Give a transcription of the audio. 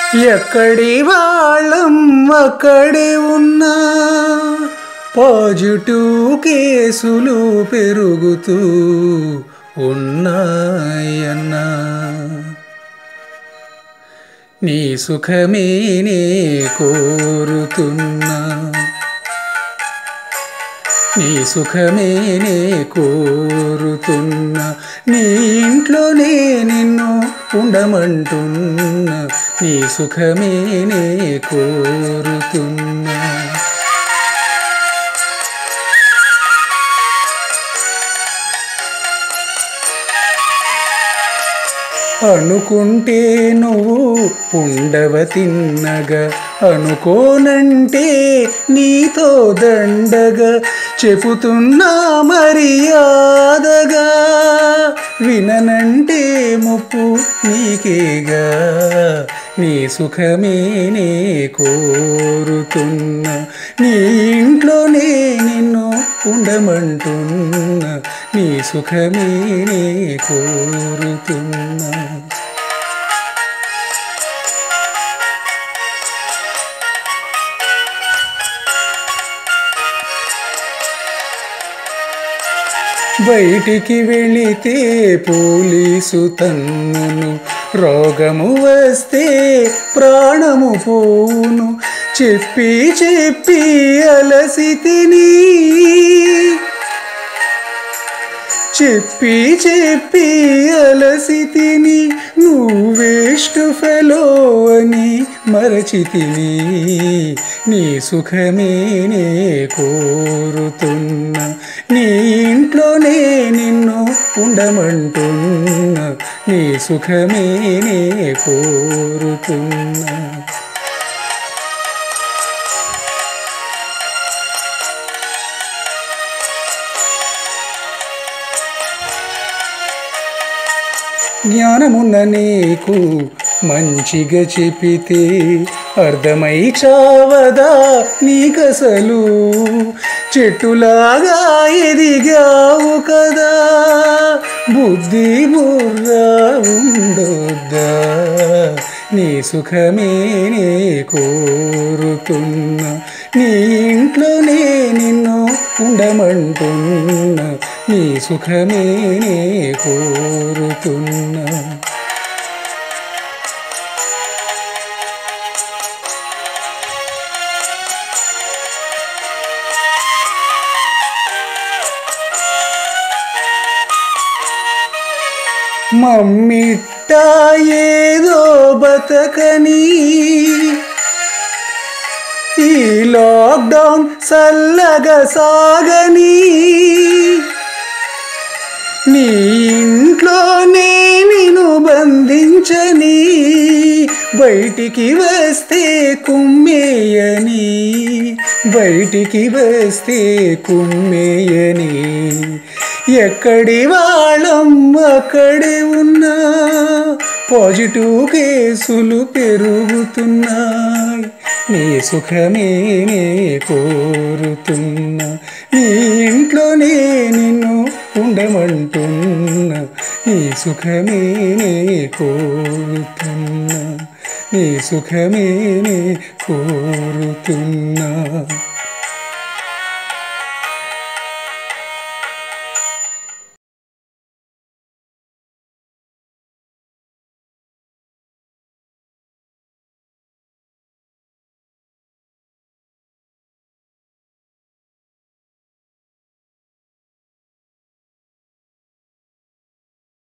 ఎక్కడి వాళ్ళం అక్కడే ఉన్నా పాజిటివ్ కేసులు పెరుగుతూ ఉన్నాయన్నా నీ సుఖమే నే కోరుతున్నా నీ సుఖమే నే కోరుతున్నా నీ ఇంట్లోనే నిన్ను ఉండమంటున్నా నీ సుఖమే నే కోరుతున్నా అనుకుంటే నువ్వు ఉండవ తిన్నగా అనుకోనంటే నీతో దండగా చెబుతున్నా మర్యాదగా విననంటే ముప్పు నీకేగా నీ సుఖమే నే కోరుతున్నా నీ ఇంట్లోనే నిన్ను ఉండమంటున్నా నీ సుఖమే నే కోరుతున్నా బయటికి వెళితే పోలీసు తన్నును రోగము వస్తే ప్రాణము పోను చెప్పి చెప్పి అలసి తిని చెప్పి చెప్పి అలసి తిని నువ్వు వేస్ట్ ఫెలో అని మరచి తిని నీ సుఖమే నే కోరుతున్నా నీ ఇంట్లోనే నిన్ను ఉండమంటున్నా నీ సుఖమే నే కోరుతున్నా జ్ఞానమున్న నీకు మంచిగా చెప్పితే అర్థమై చావదా నీకసలు చెట్టులాగా ఎదిగావు కదా బుద్ధి బుర్రా ఉండొద్దా నీ సుఖమే నే కోరుతున్నా నీ ఇంట్లోనే నిన్ను ఉండమంటున్నా నీ సుఖమే నే కోరుతున్నా మమ్మిట్ట ఏదో బతకని ఈ లాక్డౌన్ చల్లగా సాగని నీ ఇంట్లోనే నిన్ను బంధించని బయటికి వస్తే కుమ్మేయని బయటికి వస్తే కుమ్మేయని ఎక్కడి వాళ్ళం అక్కడే ఉన్నా పాజిటివ్ కేసులు పెరుగుతున్నాయి నీ సుఖమే నే కోరుతున్నా నీ ఇంట్లోనే నిన్ను ఉండమంటున్నా నీ సుఖమే నే కోరుతున్నా నీ సుఖమే నే కోరుతున్నా